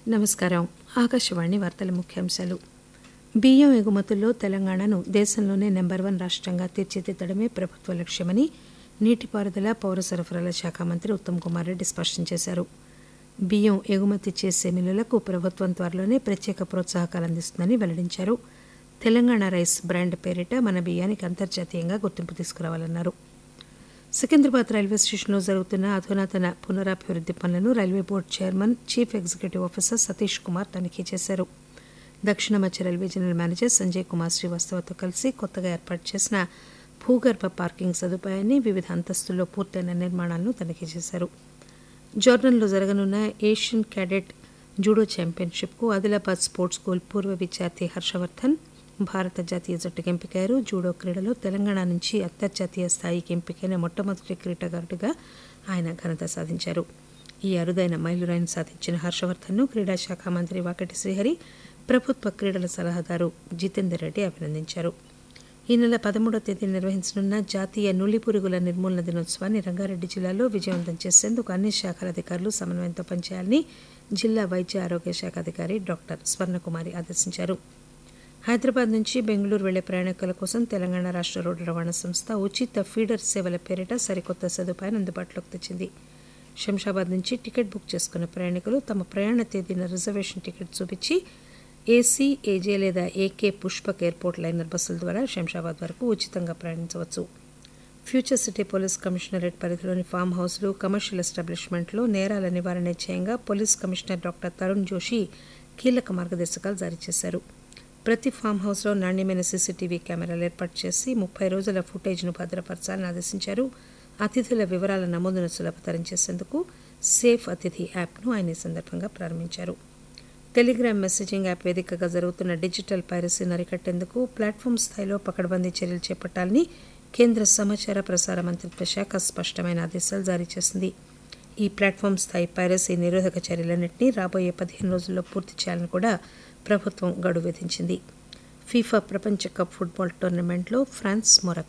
నమస్కారం ఆకాశవాణి వార్తల ముఖ్యాంశాలు బియ్యం ఎగుమతుల్లో తెలంగాణను దేశంలోనే నెంబర్ వన్ రాష్ట్రంగా తీర్చిదిద్దడమే ప్రభుత్వ లక్ష్యమని నీటిపారుదల పౌర సరఫరాల శాఖ మంత్రి ఉత్తమ్ కుమార్ రెడ్డి స్పష్టం చేశారు బియ్యం ఎగుమతి చేసే మిల్లులకు ప్రభుత్వం త్వరలోనే ప్రత్యేక ప్రోత్సాహకాలు అందిస్తుందని వెల్లడించారు తెలంగాణ రైస్ బ్రాండ్ పేరిట మన బియ్యానికి అంతర్జాతీయంగా గుర్తింపు తీసుకురావాలన్నారు సికింద్రాబాద్ రైల్వే స్టేషన్లో జరుగుతున్న అధునాతన పునరాభివృద్ది పనులను railway board chairman chief executive officer Satish Kumar తనిఖీ చేశారు దక్షిణ మధ్య railway general manager Sanjay Kumar శ్రీవాస్తవతో కలిసి కొత్తగా ఏర్పాటు చేసిన భూగర్భ పార్కింగ్ సదుపాయాన్ని వివిధ అంతస్తుల్లో పూర్తయిన నిర్మాణాలను తనిఖీ చేశారు జోర్డన్లో జరగనున్న ఏషియన్ క్యాడెట్ జూడో ఛాంపియన్షిప్కు ఆదిలాబాద్ స్పోర్ట్స్ స్కూల్ పూర్వ విద్యార్థి హర్షవర్ధన్ భారత జాతీయ జట్టుకు ఎంపికయ్యారు జూడో క్రీడలో తెలంగాణ నుంచి అంతర్జాతీయ స్థాయికి ఎంపికైన మొట్టమొదటి క్రీడాకారుడిగా ఆయన ఘనత సాధించారు ఈ అరుదైన మైలురాయిని సాధించిన హర్షవర్ధన్ను క్రీడా శాఖ మంత్రి వాకటి శ్రీహరి ప్రభుత్వ క్రీడల సలహాదారు జితేందర్ రెడ్డి అభినందించారు ఈ నెల పదమూడవ తేదీ నిర్వహించనున్న జాతీయ నులి పురుగుల నిర్మూలన దినోత్సవాన్ని రంగారెడ్డి జిల్లాలో విజయవంతం చేసేందుకు అన్ని శాఖల అధికారులు సమన్వయంతో పనిచేయాలని జిల్లా వైద్య ఆరోగ్య శాఖ అధికారి డాక్టర్ స్వర్ణకుమారి ఆదేశించారు హైదరాబాద్ నుంచి బెంగళూరు వెళ్లే ప్రయాణికుల కోసం తెలంగాణ రాష్ట్ర రోడ్డు రవాణా సంస్థ ఉచిత ఫీడర్ సేవల పేరిట సరికొత్త సదుపాయాన్ని అందుబాటులోకి తెచ్చింది శంషాబాద్ నుంచి టికెట్ బుక్ చేసుకున్న ప్రయాణికులు తమ ప్రయాణ తేదీన రిజర్వేషన్ టికెట్ చూపించి ఏసీ ఏజే లేదా ఏకే పుష్పక్ ఎయిర్పోర్ట్ లైనర్ బస్సుల ద్వారా శంషాబాద్ వరకు ఉచితంగా ప్రయాణించవచ్చు ఫ్యూచర్ సిటీ పోలీస్ కమిషనరేట్ పరిధిలోని ఫామ్ హౌస్లు కమర్షియల్ ఎస్టాబ్లిష్మెంట్లో నేరాల నివారణ ధ్యేయంగా police commissioner doctor Tarun Joshi కీలక మార్గదర్శకాలు జారీ చేశారు ప్రతి ఫామ్ హౌస్లో నాణ్యమైన సీసీటీవీ కెమెరాలు ఏర్పాటు చేసి ముప్పై రోజుల ఫుటేజ్ను భద్రపరచాలని ఆదేశించారు అతిథుల వివరాల నమోదును సులభతరం చేసేందుకు సేఫ్ అతిథి యాప్ను ఆయన ఈ సందర్భంగా ప్రారంభించారు టెలిగ్రామ్ మెసేజింగ్ యాప్ వేదికగా జరుగుతున్న డిజిటల్ పైరసీని అరికట్టేందుకు ప్లాట్ఫామ్ స్థాయిలో పకడ్బందీ చర్యలు చేపట్టాలని కేంద్ర సమాచార ప్రసార మంత్రిత్వ శాఖ స్పష్టమైన ఆదేశాలు జారీ చేసింది ఈ ప్లాట్ఫామ్ స్థాయి పైరసీ నిరోధక చర్యలన్నింటినీ రాబోయే పదిహేను రోజుల్లో పూర్తి చేయాలని కూడా ప్రభుత్వం గడువు విధించింది ఫీఫా ప్రపంచ కప్ ఫుట్బాల్ టోర్నమెంట్లో ఫ్రాన్స్ మొరక్కో